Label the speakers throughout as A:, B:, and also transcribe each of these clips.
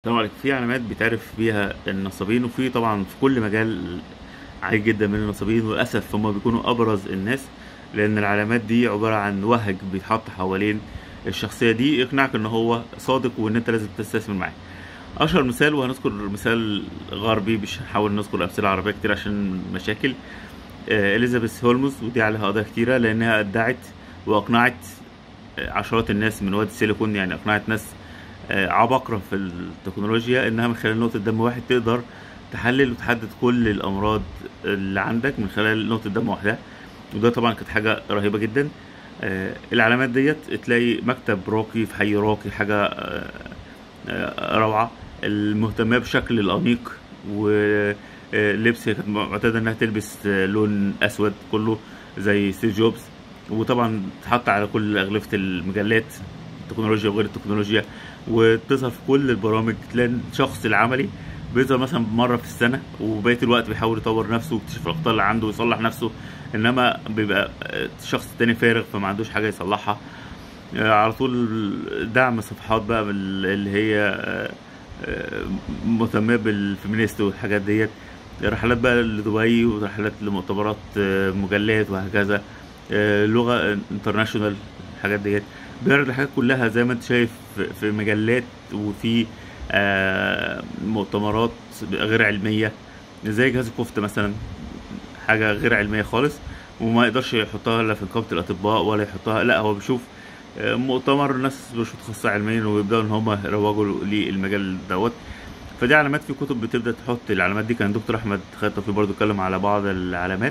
A: طبعا في علامات بيتعرف بيها النصابين وفي طبعا في كل مجال عادي جدا من النصابين وللاسف هم بيكونوا ابرز الناس لان العلامات دي عباره عن وهج بيتحط حوالين الشخصيه دي يقنعك ان هو صادق وان انت لازم تستثمر معاه اشهر مثال وهنذكر مثال غربي مش هنحاول نذكر امثله عربيه كتير عشان مشاكل آه، اليزابيث هولمز ودي عليها قضايا كتيره لانها ادعت واقنعت آه، عشرات الناس من وادي السيليكون يعني اقنعت ناس آه، عباقرة في التكنولوجيا انها من خلال نقطة دم واحد تقدر تحلل وتحدد كل الامراض اللي عندك من خلال نقطة دم واحدة وده طبعا كانت حاجة رهيبة جدا آه، العلامات ديت تلاقي مكتب راقي في حي راقي حاجة آه، آه، روعة المهتمة بشكل الأنيق ولبس هي كانت معتادة انها تلبس آه، لون اسود كله زي ستيف جوبز وطبعا تحط على كل اغلفة المجلات التكنولوجيا وغير التكنولوجيا وتظهر في كل البرامج تلاقي الشخص العملي بيظهر مثلا مرة في السنة وبقية الوقت بيحاول يطور نفسه ويكتشف الأخطاء اللي عنده ويصلح نفسه إنما بيبقى آه، الشخص التاني فارغ فما عندوش حاجة يصلحها آه، على طول دعم صفحات بقى بال- اللي هي آه، آه، مهتمة بالفيمينيست والحاجات ديت رحلات بقى لدبي ورحلات لمؤتمرات آه، مجلات وهكذا آه، لغة انترناشونال الحاجات ديت بيعرض الحاجات كلها زي ما انت شايف في- في مجلات وفي آه، مؤتمرات غير علمية زي جهاز الكفتة مثلا حاجة غير علمية خالص وما يقدرش يحطها لا في نقابة الأطباء ولا يحطها لا هو بيشوف آه، مؤتمر الناس مش متخصصة علميا ويبدأوا إن هم يروجوا للمجال دوت فدي علامات في كتب بتبدأ تحط العلامات دي كان دكتور أحمد خالد توفيق برضو اتكلم على بعض العلامات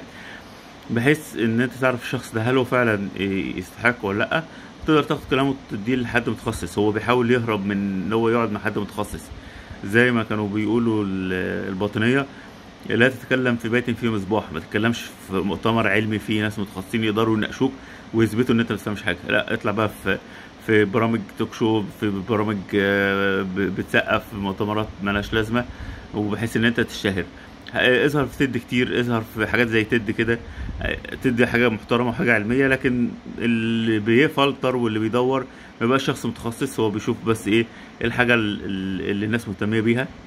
A: بحيث ان انت تعرف الشخص ده هل هو فعلا يستحق ولا لا تقدر تاخد كلامه وتديه لحد متخصص هو بيحاول يهرب من ان هو يقعد مع حد متخصص زي ما كانوا بيقولوا ال- الباطنيه لا تتكلم في بيت فيه مصباح ما تتكلمش في مؤتمر علمي فيه ناس متخصصين يقدروا يناقشوك ويثبتوا ان انت ما بتفهمش حاجه لا اطلع بقى في في برامج توك شو في برامج آه، ب- بتسقف في مؤتمرات ملهاش لازمه وبحيث ان انت تشتهر آه، اظهر في تد كتير اظهر في حاجات زي تد كده آه، تدي حاجه محترمه وحاجه علميه لكن اللي بيفلتر واللي بيدور ما يبقاش شخص متخصص هو بيشوف بس ايه الحاجه ال- ال- اللي الناس مهتميه بيها